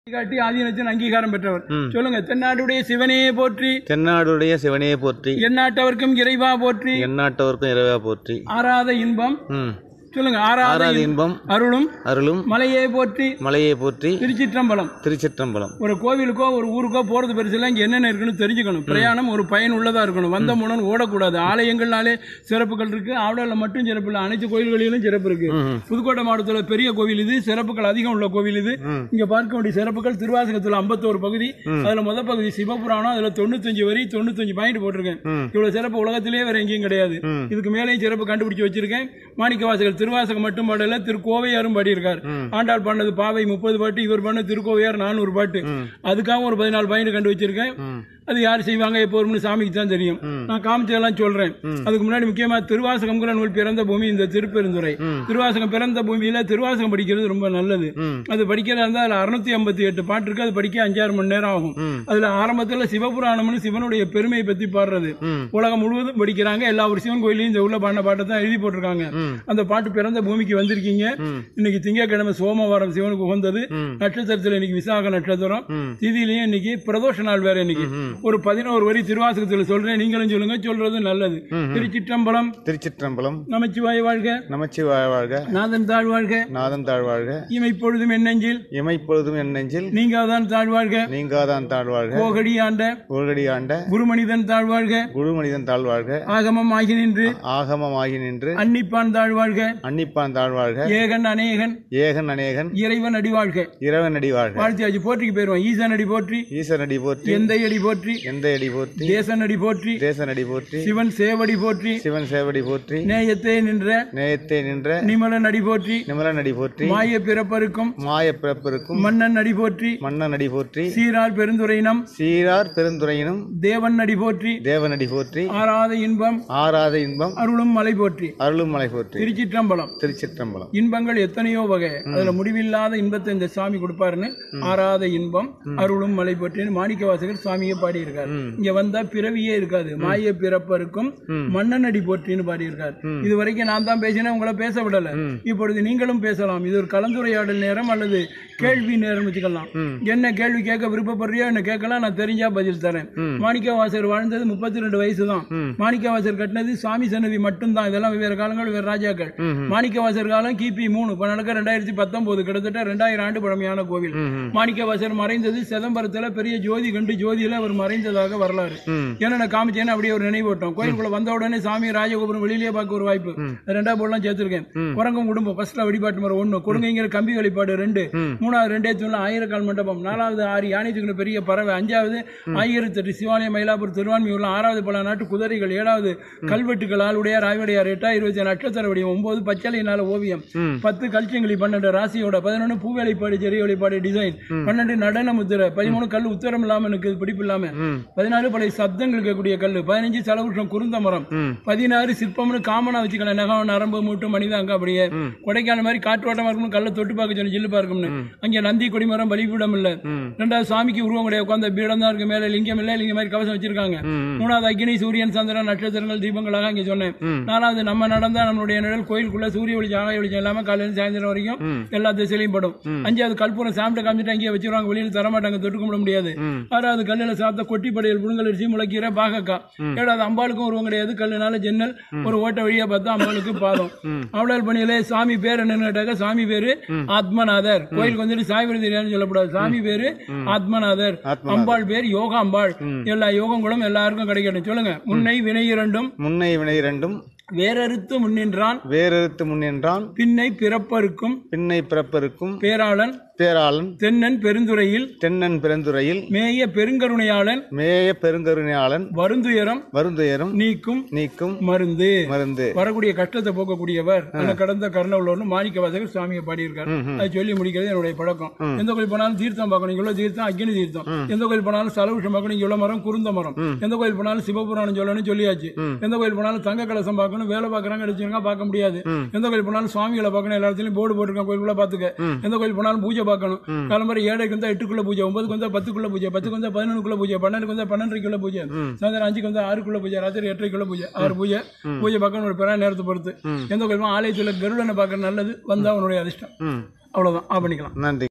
காட்டி ஆதீனத்தின் அங்கீகாரம் பெற்றவர் ம். சொல்லுங்க தென்னாடுடைய சிவனே போற்றி தென்னாடுடைய சிவனையே போற்றி எந்நாட்டவர்க்கும் இறைவா போற்றி எந்நாட்டவர்க்கும் இறைவா போற்றி ஆறாத இன்பம் ம் சொல்லுங்க ஆறாத ஆறாவது இன்பம் அருளும் அருளும் மலையே போற்றி மலையை போற்றி திருச்சிற்றம்பலம் திருச்சிற்றம்பலம் ஒரு கோவிலுக்கோ ஒரு ஊருக்கோ போறது பெருசுல இங்க என்னென்ன இருக்குன்னு தெரிஞ்சுக்கணும் பிரயாணம் ஒரு பயன் உள்ளதா இருக்கணும் வந்த முடன் ஓடக்கூடாது ஆலயங்கள்னாலே சிறப்புகள் இருக்கு ஆவடால மட்டும் சிறப்பு இல்லை அனைத்து கோயில்களிலும் சிறப்பு இருக்கு ம். புதுக்கோட்டை மாவட்டத்துல பெரிய கோவில் இது சிறப்புகள் அதிகம் உள்ள கோவில் இது இங்க பார்க்க வேண்டிய சிறப்புகள் திருவாசகத்துல 51 பகுதி அதுல முத பகுதி சிவபுராணம் அதுல தொண்ணூத்தஞ்சு வரி தொண்ணூத்தஞ்சு பாயிண்ட் போட்டிருக்கேன் ம். இவ்வளவு சிறப்பு உலகத்திலேயே வேற எங்கேயும் கிடையாது ம். இதுக்கு மேலேயும் சிறப்பு கண்டுபிடிச்சு வச்சிருக்கேன் மாணிக்கவாசகர் திருவாசகம் மட்டும் பாடல திருக்கோவையாரும் பாடியிருக்கார் ஆண்டாள் பாடினது பாவை முப்பது பாட்டு இவர் பண்ண திருக்கோவையார் நானூறு பாட்டு அதுக்காக ஒரு பதினாலு பாயிண்ட் கண்டு வச்சிருக்கேன் ம். அது யார் செய்வாங்க எப்போ வரும்னு சாமிக்கு தான் தெரியும் நான் காமிச்சதெல்லாம் சொல்றேன் அதுக்கு முன்னாடி முக்கியமா திருவாசகம்ங்கிற நூல் பிறந்த பூமி இந்த திருப்பெருந்துறை திருவாசகம் பிறந்த பூமியில திருவாசகம் படிக்கிறது ரொம்ப நல்லது ம். அது படிக்கிறதா இருந்தா அதுல அறுநூத்தி ஐம்பத்தி எட்டு பாட்டு இருக்கு அது படிக்க அஞ்சாறு மணி நேரம் ஆகும் ம். அதுல ஆரம்பத்துல சிவபுராணம்னு சிவனுடைய பெருமையை பத்தி பாடுறது ம். உலகம் முழுவதும் படிக்கிறாங்க எல்லா ஒரு சிவன் கோயிலையும் இந்த உள்ள பாடின பாட்டை தான் எழுதி போட்டிருக்காங்க ம். அந்த பாட்டு பிறந்த பூமிக்கு வந்திருக்கீங்க ம். இன்னைக்கு திங்கட்கிழமை சோமவாரம் சிவனுக்கு உகந்தது ம். நட்சத்திரத்துல இன்னைக்கு விசாக நட்சத்திரம் ம். திதியிலையும் இன்னைக்கு பிரதோஷ நாள் வேற இன்னைக்கு ஒரு பதினோரு வரி திருவாசகத்துல சொல்றேன் நீங்களும் சொல்லுங்க சொல்றது நல்லது திருச்சிற்றம்பலம் திருச்சிற்றம்பலம் நமச்சிவாய வாழ்க நமச்சிவாய வாழ்க நாதன் தாழ் வாழ்க நாதம் தாழ்வாழ்க இமைப்பொழுதும் என் நெஞ்சில் இமைப்பொழுதும் என் நெஞ்சில் நீங்காதான் தாழ்வாழ்க நீங்காதான் தாழ்வாழ்க கோகடி ஆண்ட உலகடி ஆண்ட குருமனிதன் தாழ்வாழ்க குரு மனிதன் தாழ்வாழ்க ஆகமம் ஆகி நின்று ஆகமமாகி நின்று அன்னிப்பான் தாழ்வாழ்க அன்னிப்பான் தாழ்வாழ்க ஏகன் அநேகன் ஏகன் அநேகன் இறைவன் அடிவாழ்க இறைவன் அடி வாழ்க வாழ்த்தியாச்சு போற்றிக்கு போயிருவான் ஈசன் அடி போற்றி ஈசன் அடி போற்றி எந்தை அடி போற்றி எந்த அடி போற்றி தேசன் அடி போற்றி தேசன் அடி போற்றி சிவன் சேவடி போற்றி சிவன் சேவடி போற்றி நேயத்தே நின்ற நேயத்தே நின்ற நிமலன் அடி போற்றி நிமலன் அடி போற்றி மாய பிறப்பருக்கும் மாய பிறப்பிற்கும் மன்னன் அடி போற்றி மன்னன் அடி போற்றி சீரார் பெருந்துரையினம் சீரார் பெருந்துறையினும் தேவன் அடி போற்றி தேவன் அடி போற்றி ஆறாத இன்பம் ஆறாத இன்பம் அருளும் மலை போற்றி அருளும் மலை போற்றி திருச்சிற்றம்பலம் திருச்சிற்றம்பலம் இன்பங்கள் எத்தனையோ வகை அதுல முடிவில்லாத இன்பத்தை இந்த சாமி கொடுப்பாருன்னு ஆறாத இன்பம் அருளும் மலை போற்றின்னு மாணிக்க வாசகர் சுவாமியை பாடியிருக்கார் இங்க வந்தா பிறவியே இருக்காது மாய பிறப்பருக்கும் மன்னன் அடி போற்றின்னு பாடியிருக்கார் இது வரைக்கும் நான் தான் பேசினேன் உங்களை பேச விடல இப்பொழுது நீங்களும் பேசலாம் இது ஒரு கலந்துரையாடல் நேரம் அல்லது கேள்வி நேரம் வச்சுக்கலாம் என்ன கேள்வி கேட்க விருப்பப்படுறியோ என்ன கேட்கலாம் நான் தெரிஞ்சா பதில் தரேன் மாணிக்க வாசகர் வாழ்ந்தது முப்பத்தி ரெண்டு வயசு தான் மாணிக்க வாசகர் கட்டினது சாமி சன்னதி மட்டும்தான் இதெல்லாம் வெவ்வேறு காலங்கள் வேறு ராஜாக்கள் மாணிக்க வாசகர் காலம் கிபி மூணு இப்ப நடக்க ரெண்டாயிரத்தி பத்தொன்பது கிட்டத்தட்ட ரெண்டாயிரம் ஆண்டு பழமையான கோவில் மாணிக்க வாசகர் மறைந்தது சிதம்பரத்துல பெரிய ஜோதி கண்டு ஜோதியில அவர் மறைந்ததாக வரலாறு ஏன்னா நான் காமிச்சேன்னு அப்படியே ஒரு நினைவூட்டம் கோயிலுக்குள்ள வந்த உடனே சாமி ராஜகோபுரம் வெளியிலேயே பார்க்க ஒரு வாய்ப்பு ரெண்டா போடலாம் சேர்த்திருக்கேன் குரங்கும் குடும்பம் ஃபர்ஸ்ட்ல வழிபாட்டு முறை ஒண்ணு கொடுங்கிற கம்பி வழிபாடு ரெண்டு மூணாவது ரெண்டே தூண்ல ஆயிரக்கால் மண்டபம் நாலாவது ஆறு யானை தூக்கின பெரிய பறவை அஞ்சாவது ஆயிரத்தி எட்டு சிவாலயம் மயிலாப்பூர் திருவான்மியூர்ல ஆறாவது பல நாட்டு குதிரைகள் ஏழாவது கல்வெட்டுகள் ஆளுடையார் ஆய்வடையார் எட்டாயிரம் இருபத்தி நட்சத்திர வடிவம் ஒன்பது பச்சளையினால ஓவியம் பத்து கல்ச்சங்கிலி பன்னெண்டு ராசியோட பதினொன்று பூ வேலைப்பாடு செடி வேலைப்பாடு டிசைன் பன்னெண்டு நடன முத்திரை பதிமூணு கல் உத்தரம் இல்லாம எனக்கு பிடிப்பு இல்லாம பதினாறு பழைய சப்தங்கள் இருக்கக்கூடிய கல் பதினஞ்சு செலவுஷம் குருந்த மரம் பதினாறு சிற்பம்னு காமனா வச்சுக்கலாம் நகம் நரம்பு மூட்டு மனிதாங்க அப்படியே கொடைக்கானல் மாதிரி காற்றோட்டமா இருக்கணும் கல்ல தொட்டு பார்க்க சொல்லி ஜில்லு பார்க்கணும்னு அங்க நந்தி கொடிமரம் பலிபீடம் இல்ல ரெண்டாவது சாமிக்கு உருவம் கிடையாது உட்காந்த பீடம் தான் இருக்கு மேல லிங்கம் இல்ல லிங்கம் மாதிரி கவசம் வச்சிருக்காங்க மூணாவது அக்னி சூரியன் சந்திரன் நட்சத்திரங்கள் தீபங்களாக இங்க சொன்னேன் நாலாவது நம்ம நடந்தா நம்மளுடைய நிழல் கோயிலுக்குள்ள சூரிய வெளிச்சம் ஆகாய வெளிச்சம் இல்லாம காலையில சாயந்தரம் வரைக்கும் எல்லா திசையிலையும் படும் அஞ்சாவது கற்பூரம் சாப்பிட்டு காமிச்சிட்டு அங்கேயே வச்சிருவாங்க வெளியில தர மாட்டாங்க தொட்டு கும்பிட முடியாது ஆறாவது கல்லுல சாப்பிட்ட கொட்டி படையல் புடுங்கல் அரிசி முளைக்கீரை பாகக்கா ஏழாவது அம்பாளுக்கும் உருவம் கிடையாது கல்லுனால ஜன்னல் ஒரு ஓட்ட வழியா பார்த்தா அம்பாளுக்கு பாதம் அவளால் பணியில சாமி பேர் என்னன்னு கேட்டாக்க சாமி பேரு ஆத்மநாதர் கோயிலுக்கு வந்துட்டு சாய் விருதியான்னு சொல்லக்கூடாது சாமி பேரு ஆத்மநாதர் அம்பாள் பேர் யோகா அம்பாள் எல்லா யோகங்களும் எல்லாருக்கும் கிடைக்கட்டும் சொல்லுங்க முன்னை வினை இரண்டும் முன்னை வினை இரண்டும் வேறறுத்து முன்னின்றான் வேறறுத்து முன்னின்றான் பின்னை பிறப்பருக்கும் பின்னை பிறப்பருக்கும் பேராளன் பேராளன் தென்னன் பெருந்துறையில் தென்னன் பெருந்துறையில் மேய பெருங்கருணையாளன் மேய பெருங்கருணையாளன் வருந்துயரம் வருந்துயரும் நீக்கும் நீக்கும் மருந்து மருந்து வரக்கூடிய கஷ்டத்தை போக்கக்கூடியவர் அந்த கடந்த கருணை உள்ளவர்னு மாணிக்க வாசகர் சுவாமியை பாடியிருக்காரு அது சொல்லி முடிக்கிறது என்னுடைய பழக்கம் எந்த கோயில் போனாலும் தீர்த்தம் பார்க்கணும் இவ்வளவு தீர்த்தம் அக்னி தீர்த்தம் எந்த கோயில் போனாலும் சலவிஷம் பார்க்கணும் இவ்வளவு மரம் குருந்த மரம் எந்த கோயில் போனாலும் சிவபுராணம் சொல்லணும்னு சொல்லியாச்சு எந்த கோயில் போனாலும் தங்க கலசம் பார்க்கணும் வேலை பார்க்கறாங்க அடிச்சுங்க பார்க்க முடியாது எந்த கோயில் போனாலும் சுவாமிகளை பார்க்கணும் எல்லா இடத்துலயும் போர்டு போட்டிருக்கேன் கோயிலுக்குள்ள பாத்துக்க எந்த கோயில் போனாலும் பூஜை பார்க்கணும் காலம்பரை ஏழைக்கு வந்தா எட்டுக்குள்ள பூஜை ஒன்பதுக்கு வந்தா பத்துக்குள்ள பூஜை பத்துக்கு வந்தா பதினொன்றுக்குள்ள பூஜை பன்னெண்டுக்கு வந்தா பன்னெண்டுக்குள்ள பூஜை சாயந்தரம் அஞ்சுக்கு வந்தா ஆறுக்குள்ள பூஜை ராத்திரி எட்டரைக்குள்ள பூஜை ஆறு பூஜை பூஜை பார்க்கணும் ஒரு பெரிய நேரத்தை பொறுத்து எந்த கோயில் ஆலயத்துல கருடனை பார்க்கறது நல்லது வந்தா அவனுடைய அதிர்ஷ்டம் ம் அவ்வளவுதான் ஆ பண்ணிக்கலாம் நன்றி